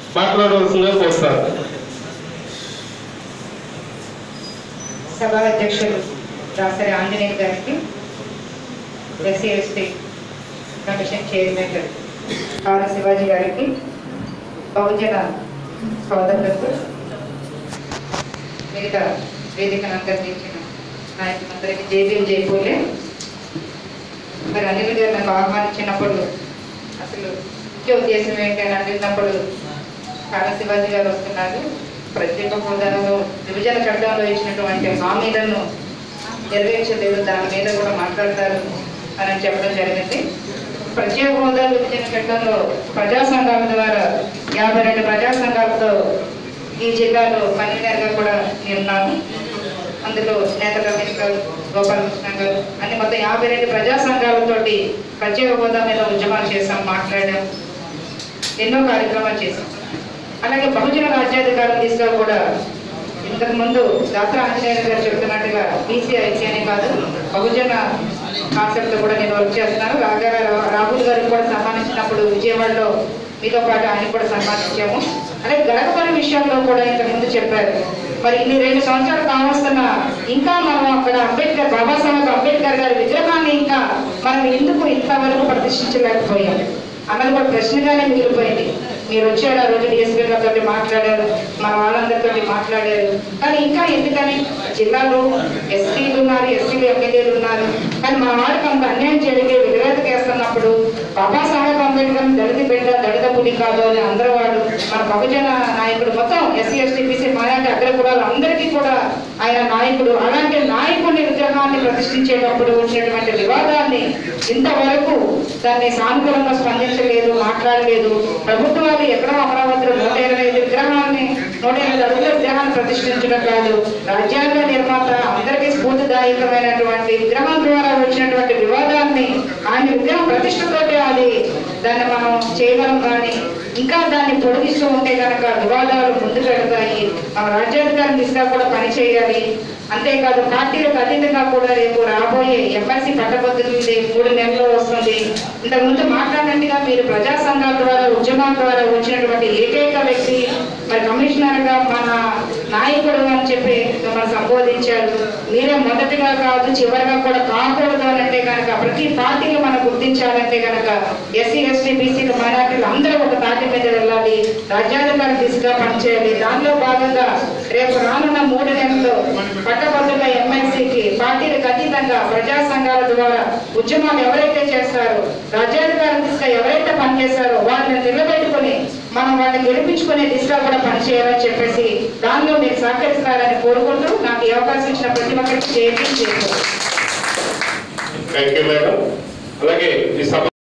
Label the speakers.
Speaker 1: మాట్లాడవలసిందిగా కోరుతారు
Speaker 2: సభా అధ్యక్షులు దాసరి ఆంజనేయ గారికి ఎస్సీ ఎస్టీ కమిషన్ చైర్మన్ కారు శివాజీ గారికి బహుజన సోదరులకు మిగతా వేదికను అంతరించిన నాయకులందరికీ జేబీఎం జైపూలే మరి అనిల్ గారు నాకు ఆహ్వానించినప్పుడు అసలు ముఖ్య ఉద్దేశం ఏంటని అడిగినప్పుడు కారా శివాజీ గారు వస్తున్నారు ప్రత్యేక హోదాలో విభజన చట్టంలో ఇచ్చినటువంటి హామీలను నెరవేర్చలేదు దాని మీద కూడా మాట్లాడతారు అని చెప్పడం జరిగింది ప్రత్యేక హోదా విభజన చట్టంలో ప్రజా సంఘాల ద్వారా యాభై రెండు ప్రజా సంఘాలతో ఈ జిల్లాలో కన్వీనర్గా కూడా నేనున్నాను అందులో నేత రమేష్ గారు గోపాలకృష్ణ గారు అన్ని మొత్తం యాభై రెండు ప్రజా సంఘాలతోటి ప్రత్యేక హోదా మీద ఉద్యమాలు చేశాం మాట్లాడాం ఎన్నో కార్యక్రమాలు చేశాం అలాగే బహుజన రాజ్యాధికారం దిశగా కూడా ఇంతకు ముందు దాసరా ఆంజనేయ గారు చెప్తున్నట్టుగా బీసీ ఐక్యానే కాదు బహుజన కాన్సెప్ట్ కూడా నేను వర్క్ చేస్తున్నాను రాగా రాహుల్ గారికి కూడా సన్మానించినప్పుడు విజయవాడలో మీతో పాటు ఆయన కూడా సన్మానించాము అలాగే గడపని విషయంలో కూడా ఇంతకు ముందు చెప్పారు మరి ఇన్ని రెండు సంవత్సరాలు కావస్తున్నా ఇంకా మనం అక్కడ అంబేద్కర్ బాబాసాహెబ్ అంబేద్కర్ గారి విగ్రహాన్ని ఇంకా మనం ఎందుకు ఇంతవరకు ప్రతిష్ఠించలేకపోయాం అన్నది కూడా ప్రశ్నగానే మిగిలిపోయింది మీరు వచ్చారు ఆ రోజు డిఎస్పీ గారితో మాట్లాడారు మన వాళ్ళందరితో మాట్లాడారు కానీ ఇంకా ఎందుకని జిల్లాలో ఎస్సీలు ఉన్నారు ఎస్సీలు ఎమ్మెల్యేలు ఉన్నారు కానీ మా వాడికి అంత అన్యాయం జరిగే విగ్రహత వేస్తున్నప్పుడు బాబాసాహెబ్ అంబేద్కర్ దళిత బిడ్డ దళిత పులి కాదు అని అందరూ వాడు మన బహుజన నాయకుడు మొత్తం ఎస్సీ ఎస్టీ బీసీ మైనార్టీ అగ్రకులాలు అందరికీ కూడా ఆయన నాయకుడు అలాంటి నాయకుడి విగ్రహాన్ని ప్రతిష్ఠించేటప్పుడు వచ్చినటువంటి వివాదాన్ని ఇంతవరకు దాన్ని సానుకూలంగా స్పందించలేదు మాట్లాడలేదు ప్రభుత్వాలు ఎక్కడో అమరావతిలో నూట ఇరవై ఐదు విగ్రహాన్ని నూట ఎనిమిది అడుగుల విగ్రహాన్ని ప్రతిష్ఠించడం కాదు రాజ్యాంగ నిర్మాత అందరికీ స్ఫూర్తిదాయకమైనటువంటి విగ్రహం ద్వారా వచ్చినటువంటి వివాదాన్ని ఆయన విగ్రహం ప్రతిష్టతోటే అది దాన్ని మనం చేయగలం కానీ ఇంకా దాన్ని పొడిగిస్తూ ఉంటే కనుక వివాదాలు ముందుకు వెళతాయి మన రాజ్యాధికారం దిశగా కూడా పనిచేయాలి అంతేకాదు పార్టీలకు అతీతంగా కూడా రేపు రాబోయే ఎమ్మెల్సీ పట్టభద్రులు ఇది మూడు నెలల్లో వస్తుంది ఇంతకు ముందు మాట్లాడినట్టుగా మీరు ప్రజా సంఘాల ద్వారా ఉద్యమాల ద్వారా వచ్చినటువంటి ఏకైక వ్యక్తి మరి కమిషనర్ గా మన నాయకుడు అని చెప్పి మిమ్మల్ని సంబోధించారు మీరే మొదటిగా కాదు చివరిగా కూడా కాకూడదు అని అంటే కనుక ప్రతి పార్టీని మనం గుర్తించాలంటే కనుక ఎస్సీ ఎస్టీ బీసీలు మైనార్టీలు అందరూ ఒక తాటి మీద వెళ్ళాలి రాజ్యాధికార దిశగా పనిచేయాలి దానిలో భాగంగా రేపు రానున్న మూడు నెలల్లో పట్టభద్రుల ఎమ్మెల్సీకి పార్టీలకు అతీతంగా ప్రజా సంఘాల ద్వారా ఉద్యమాలు ఎవరైతే చేస్తారో రాజ్యాధికార దిశగా ఎవరైతే పనిచేస్తారో వారిని నిలబెట్టుకుని మనం వాళ్ళని గెలిపించుకునే దిశగా కూడా పనిచేయాలని చెప్పేసి దానిలో మీరు సహకరిస్తారని కోరుకుంటూ నాకు ఈ అవకాశం ఇచ్చిన ప్రతి ఒక్కరికి చేయండి చేయండి
Speaker 1: థ్యాంక్ యూ మేడం అలాగే ఈ సభ